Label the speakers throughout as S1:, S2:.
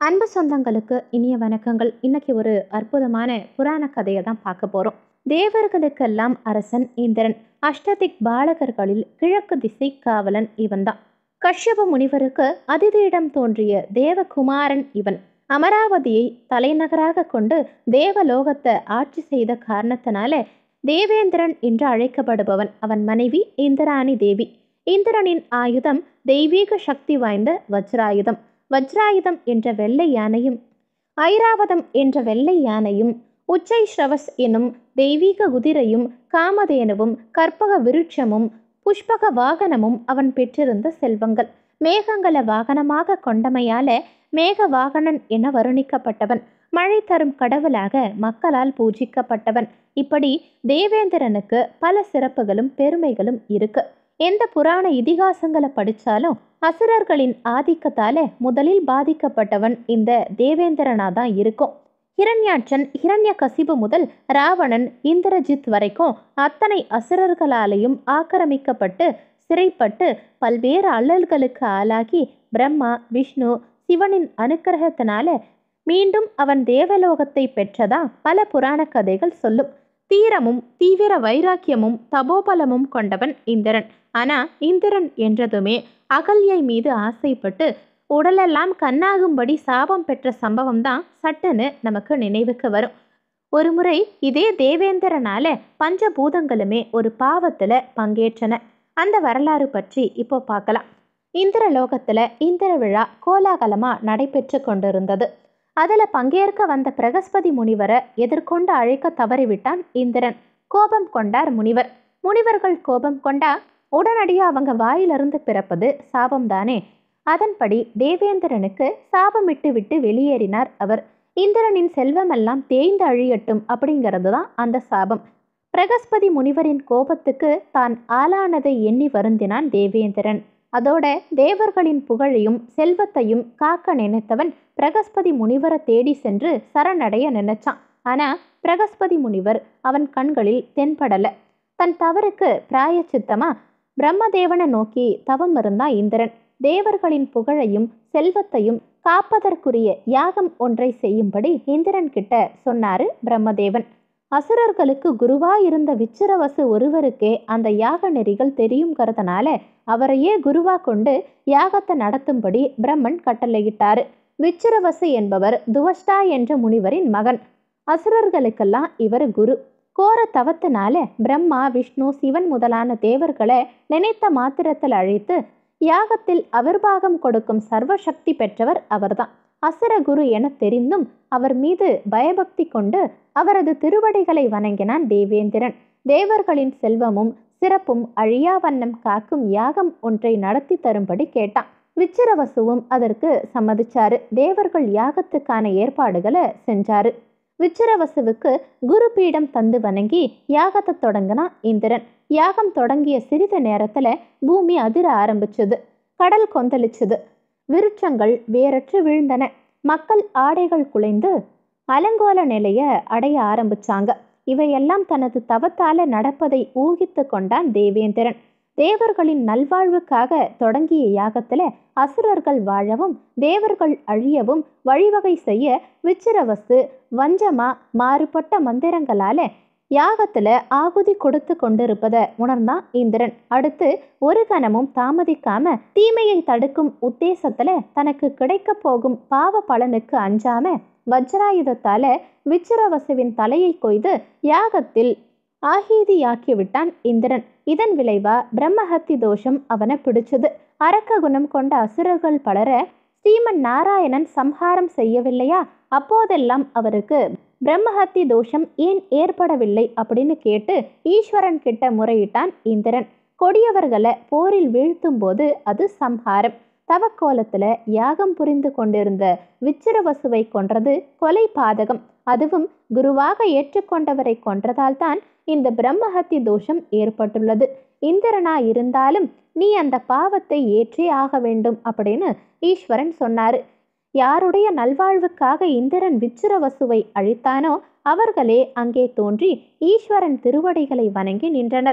S1: அன்பு சொந்தங்களுக்கு இனிய வணக்கங்கள் இன்னைக்கு ஒரு அற்புதமான புராண கதையை தான் பார்க்க போகிறோம் தேவர்களுக்கெல்லாம் அரசன் இந்திரன் அஷ்டதிக் பாலகர்களில் கிழக்கு திசை காவலன் இவன்தான் கஷ்யப முனிவருக்கு அதிதியிடம் தோன்றிய தேவகுமாரன் இவன் அமராவதியை தலைநகராக கொண்டு தேவலோகத்தை ஆட்சி செய்த காரணத்தினால தேவேந்திரன் என்று அழைக்கப்படுபவன் அவன் மனைவி இந்திராணி தேவி இந்திரனின் ஆயுதம் தெய்வீக சக்தி வாய்ந்த வஜ்ராயுதம் வஜ்ராயுதம் என்ற வெள்ளை யானையும் ஐராவதம் என்ற வெள்ளை யானையும் உச்சை ஸ்ரவஸ் எனும் தெய்வீக குதிரையும் காமதேனுவும் கற்பக விருட்சமும் புஷ்பக வாகனமும் அவன் பெற்றிருந்த செல்வங்கள் மேகங்களை வாகனமாக கொண்டமையால மேக வாகனன் என வருணிக்கப்பட்டவன் மழை தரும் கடவுளாக மக்களால் பூஜிக்கப்பட்டவன் இப்படி தேவேந்திரனுக்கு பல சிறப்புகளும் பெருமைகளும் இருக்கு எந்த புராண இதிகாசங்களை படிச்சாலும் அசுரர்களின் ஆதிக்கத்தால முதலில் பாதிக்கப்பட்டவன் இந்த தேவேந்திரனா தான் இருக்கும் ஹிரண்யாட்சன் ஹிரண்ய கசிபு முதல் ராவணன் இந்திரஜித் வரைக்கும் அத்தனை அசுரர்களாலேயும் ஆக்கிரமிக்கப்பட்டு சிறைப்பட்டு பல்வேறு அல்லல்களுக்கு ஆளாகி பிரம்மா விஷ்ணு சிவனின் அனுக்கிரகத்தினால மீண்டும் அவன் தேவலோகத்தை பெற்றதா பல புராண கதைகள் சொல்லும் தீரமும் தீவிர வைராக்கியமும் தபோபலமும் கொண்டவன் இந்திரன் ஆனா இந்திரன் என்றதுமே அகல்யை மீது ஆசைப்பட்டு உடலெல்லாம் கண்ணாகும்படி சாபம் பெற்ற சம்பவம் தான் சட்டுன்னு நமக்கு நினைவுக்கு வரும் ஒருமுறை இதே தேவேந்திரனால பஞ்சபூதங்களுமே ஒரு பாவத்துல பங்கேற்றன அந்த வரலாறு பற்றி இப்போ பார்க்கலாம் இந்திரலோகத்துல இந்திர விழா கோலாகலமா நடைபெற்று கொண்டிருந்தது அதுல பங்கேற்க வந்த பிரகஸ்பதி முனிவரை எதிர்கொண்டு அழைக்க தவறிவிட்டான் இந்திரன் கோபம் கொண்டார் முனிவர் முனிவர்கள் கோபம் கொண்டா உடனடியாக அவங்க வாயிலிருந்து பிறப்பது சாபம்தானே அதன்படி தேவேந்திரனுக்கு சாபமிட்டு விட்டு வெளியேறினார் அவர் இந்திரனின் செல்வமெல்லாம் தேய்ந்து அழியட்டும் அப்படிங்கிறது தான் அந்த சாபம் பிரகஸ்பதி முனிவரின் கோபத்துக்கு தான் ஆளானதை எண்ணி வருந்தினான் தேவேந்திரன் அதோட தேவர்களின் புகழையும் செல்வத்தையும் காக்க நினைத்தவன் பிரகஸ்பதி முனிவரை தேடி சென்று சரணடைய நினைச்சான் ஆனா பிரகஸ்பதி முனிவர் அவன் கண்களில் தென்படல தன் தவறுக்கு பிராயச்சித்தமா பிரம்மதேவனை நோக்கி தவம் இருந்தான் இந்திரன் தேவர்களின் புகழையும் செல்வத்தையும் காப்பதற்குரிய யாகம் ஒன்றை செய்யும்படி இந்திரன் கிட்ட சொன்னாரு பிரம்மதேவன் அசுரர்களுக்கு குருவா இருந்த விச்சிரவசு ஒருவருக்கே அந்த யாக நெறிகள் தெரியுங்கிறதுனால அவரையே குருவா கொண்டு யாகத்தை நடத்தும்படி பிரம்மன் கட்டளையிட்டாரு விச்சிரவசு என்பவர் துவஷ்டா என்ற முனிவரின் மகன் அசுரர்களுக்கெல்லாம் இவர் குரு கோர தவத்தினால பிரம்மா விஷ்ணு சிவன் முதலான தேவர்களை நினைத்த மாத்திரத்தில் அழைத்து யாகத்தில் அவிர்வாகம் கொடுக்கும் சர்வசக்தி பெற்றவர் அவர்தான் அசுர குரு என தெரிந்தும் அவர் மீது பயபக்தி கொண்டு அவரது திருவடிகளை வணங்கினான் தேவேந்திரன் தேவர்களின் செல்வமும் சிறப்பும் அழியா வண்ணம் காக்கும் யாகம் ஒன்றை நடத்தி தரும்படி கேட்டான் விச்சிரவசுவும் அதற்கு சம்மதிச்சாரு தேவர்கள் யாகத்துக்கான ஏற்பாடுகளை செஞ்சாரு விச்சிரவசுவுக்கு குரு பீடம் தந்து வணங்கி யாகத்தை தொடங்கினான் இந்திரன் யாகம் தொடங்கிய சிறிது நேரத்துல பூமி அதிர ஆரம்பிச்சது கடல் கொந்தளிச்சது விருட்சங்கள் வேரற்று விழுந்தன மக்கள் ஆடைகள் குலைந்து அலங்கோல நிலைய அடைய ஆரம்பிச்சாங்க இவையெல்லாம் தனது தவத்தால நடப்பதை ஊகித்து கொண்டான் தேவேந்திரன் தேவர்களின் நல்வாழ்வுக்காக தொடங்கிய யாகத்துல அசுரர்கள் வாழவும் தேவர்கள் அழியவும் வழிவகை செய்ய விச்சிரவசு வஞ்சமா மாறுபட்ட மந்திரங்களால யாகத்துல ஆகுதி கொடுத்து கொண்டிருப்பதை உணர்ந்தான் இந்திரன் அடுத்து ஒரு கணமும் தாமதிக்காம தீமையை தடுக்கும் உத்தேசத்துல தனக்கு கிடைக்க போகும் பாவ பலனுக்கு அஞ்சாம வஜ்ராயுதத்தால விச்சிரவசுவின் தலையை கொய்து யாகத்தில் ஆகீதியாக்கி விட்டான் இந்திரன் இதன் விளைவா பிரம்மஹத்தி தோஷம் அவனை பிடிச்சது அரக்க குணம் கொண்ட அசுரர்கள் பலர ஸ்ரீமன் நாராயணன் சம்ஹாரம் செய்யவில்லையா அப்போதெல்லாம் அவருக்கு பிரம்மஹத்தி தோஷம் ஏன் ஏற்படவில்லை அப்படின்னு கேட்டு ஈஸ்வரன் கிட்ட முறையிட்டான் இந்திரன் கொடியவர்களை போரில் வீழ்த்தும் போது அது சம்ஹாரம் தவக்கோலத்துல யாகம் புரிந்து கொண்டிருந்த விச்சிரவசுவை கொன்றது கொலை பாதகம் அதுவும் குருவாக ஏற்றுக்கொண்டவரை கொன்றதால் தான் இந்த பிரம்மஹத்தி தோஷம் ஏற்பட்டுள்ளது இந்திரனா இருந்தாலும் நீ அந்த பாவத்தை ஏற்றே ஆக வேண்டும் அப்படின்னு ஈஸ்வரன் சொன்னாரு யாருடைய நல்வாழ்வுக்காக இந்திரன் விச்சிரவசுவை அழித்தானோ அவர்களே அங்கே தோன்றி ஈஸ்வரன் திருவடிகளை வணங்கி நின்றனர்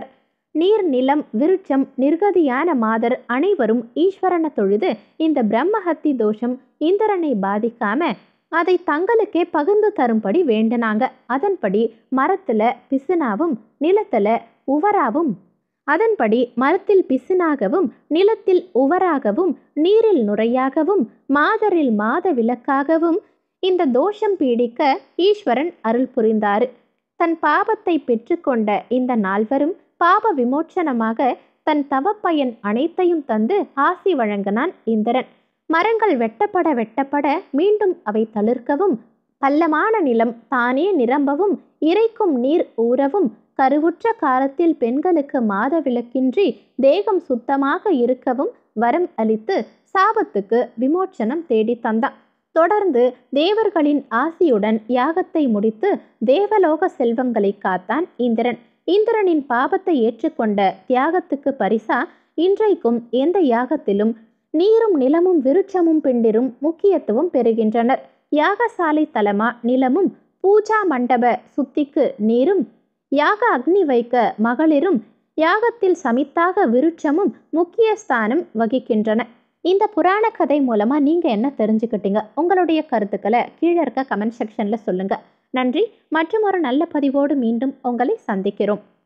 S1: நீர் நிலம் விருட்சம் நிர்கதியான மாதர் அனைவரும் ஈஸ்வரனை தொழுது இந்த பிரம்மஹத்தி தோஷம் இந்திரனை பாதிக்காம அதை தங்களுக்கே பகிர்ந்து தரும்படி வேண்டினாங்க அதன்படி மரத்துல பிசுனாவும் நிலத்துல உவராவும் அதன்படி மரத்தில் பிசுனாகவும் நிலத்தில் உவராகவும் நீரில் நுரையாகவும் மாதரில் மாத விளக்காகவும் இந்த தோஷம் பீடிக்க ஈஸ்வரன் அருள் புரிந்தாரு தன் பாபத்தை பெற்றுக்கொண்ட இந்த நால்வரும் பாப விமோச்சனமாக தன் தவப்பயன் அனைத்தையும் தந்து ஆசி வழங்கினான் இந்திரன் மரங்கள் வெட்டப்பட வெட்டப்பட மீண்டும் அவை தளிர்க்கவும் பள்ளமான நிலம் தானே நிரம்பவும் இறைக்கும் நீர் ஊறவும் கருவுற்ற காலத்தில் பெண்களுக்கு மாத விளக்கின்றி தேகம் சுத்தமாக இருக்கவும் வரம் அளித்து சாபத்துக்கு விமோச்சனம் தேடி தந்தான் தொடர்ந்து தேவர்களின் ஆசியுடன் யாகத்தை முடித்து தேவலோக செல்வங்களை காத்தான் இந்திரன் இந்திரனின் பாபத்தை ஏற்றுக்கொண்ட தியாகத்துக்கு பரிசா இன்றைக்கும் எந்த யாகத்திலும் நீரும் நிலமும் விருட்சமும் பிண்டிரும் முக்கியத்துவம் பெறுகின்றனர் யாகசாலை தலமா நிலமும் பூஜா மண்டப சுத்திக்கு நீரும் யாக அக்னி வைக்க மகளிரும் யாகத்தில் சமித்தாக விருட்சமும் முக்கிய ஸ்தானம் வகிக்கின்றன இந்த புராண கதை மூலமா நீங்க என்ன தெரிஞ்சுக்கிட்டீங்க உங்களுடைய கருத்துக்களை கீழே இருக்க கமெண்ட் செக்ஷன்ல சொல்லுங்க நன்றி மற்றும் ஒரு நல்ல பதிவோடு மீண்டும் உங்களை சந்திக்கிறோம்